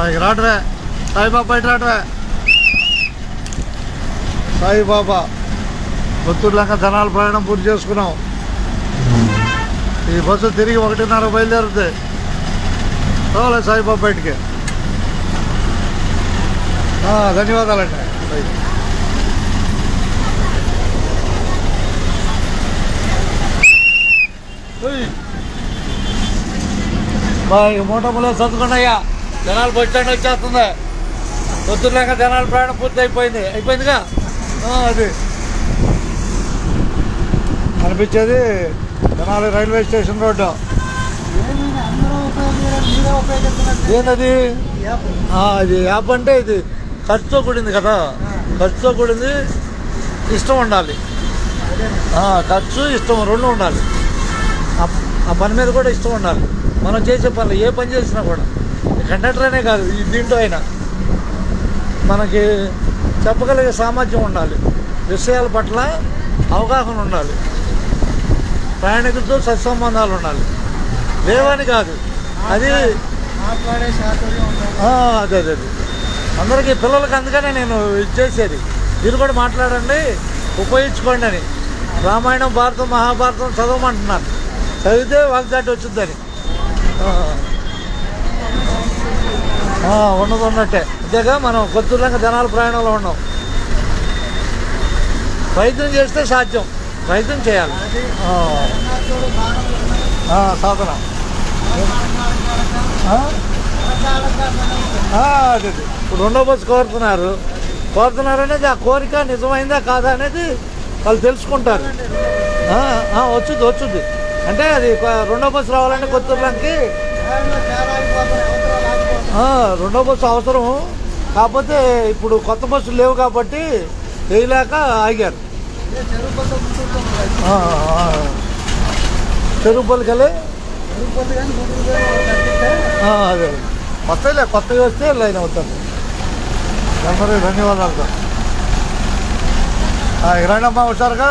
ఇక రావటమే సాయిబాబా బయట రావటమే సాయిబాబా పుత్తూరులంక ధనాల ప్రయాణం పూర్తి చేసుకున్నాం ఈ బస్సు తిరిగి ఒకటిన్నర బయలుదేరుతుంది రావాలి సాయిబాబా బయటికి ఆ, ధన్యవాదాలండి ఓయ్. బా ఈ మూటములో చదువుకున్నాయ్యా జనాలు బస్ స్టాండ్ వచ్చేస్తుంది పొద్దున్నాక జనాల ప్రయాణం పూర్తి అయిపోయింది అయిపోయిందిగా ఆ, అది అనిపించేది జనాలు రైల్వే స్టేషన్ రోడ్డు ఏంటది ఆ, అది యాప్ అంటే ఇది ఖర్చుతో కూడింది కదా ఖర్చుతో కూడింది ఇష్టం ఉండాలి ఆ, ఖర్చు ఇష్టం రెండు ఉండాలి ఆ- ఆ పని మీద కూడా ఇష్టం ఉండాలి మనం చేసే పనులు ఏ పని చేసినా కూడా ఈ కండక్టర్ అనే కాదు ఈ దీంట్లో అయినా మనకి చెప్పగలిగే సామర్థ్యం ఉండాలి విషయాల పట్ల అవగాహన ఉండాలి ప్రయాణికులతో సత్సంబంధాలు ఉండాలి లేవని కాదు అది మాట్లాడే చాతుర్యం ఉండాలి ఆ, అదే అదే అదే అందరికీ పిల్లలకి అందుకనే నేను ఇది చేసేది మీరు కూడా మాట్లాడండి ఉపయోగించుకోండి అని రామాయణం భారతం మహాభారతం చదవమంటున్నాను చదివితే వాగ్దాటి వచ్చిందని ఉన్నది ఉన్నట్టే అంతేగా మనం కొత్తూరులంగా జనాల ప్రయాణంలో ఉన్నాం ప్రయత్నం చేస్తే సాధ్యం ప్రయత్నం చేయాలి ఆ, చూడు బాగా ఆ, సాధన ఆ? ఆ, అదే అదే. ఇప్పుడు రెండో బస్సు కోరుతున్నారు కోరుతున్నారు అనేది ఆ కోరిక నిజమైందా కాదా అనేది వాళ్ళు తెలుసుకుంటారు ఆ, ఆ, వచ్చుద్ది వచ్చుద్ది అంటే అది కొ- రెండో బస్సు రావాలంటే కొత్తూరులోకి చాలా అయిపోతున్నాయి అవసరాలు ఆగిపోతున్నాయి ఆ, రెండో బస్సు అవసరం కాకపోతే ఇప్పుడు కొత్త బస్సులు లేవు కాబట్టి వేయలేక ఆగారు ఇదే చెరువు పొద్దు ముందుకుంటుంది ఆ, ఆ. చెరువుపల్లికి వెళ్ళి చెరువు పొద్దు కానీ ముందుకు పోయి వాళ్ళు తగ్గితే ఆ, అదే కొత్తలే కొత్తగా వస్తే లైన్ అవుతాను అందరూ ధన్యవాదాలు ఇరాణమ్మా వచ్చారుగా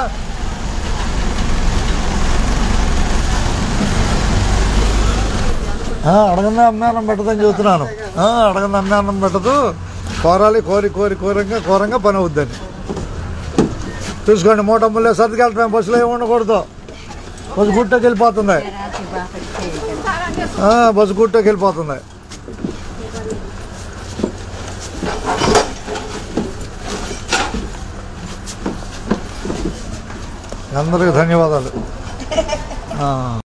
ఆ, అడగందే అన్నానం పెట్టదని చెబుతున్నాను ఆ, అడగందే అన్నానం పెట్టదు కోరాలి కోరి కోరి కోరంగా కోరంగా పని అవుద్దని చూసుకోండి మూట ముల్లే సర్దికెళ్తాం బస్సులో ఏమి ఉండకూడదు బస్సు గుట్టకి వెళ్ళిపోతుంది ఆ, బస్సు గుట్టకి వెళ్ళిపోతుంది అందరికి ధన్యవాదాలు ఆ.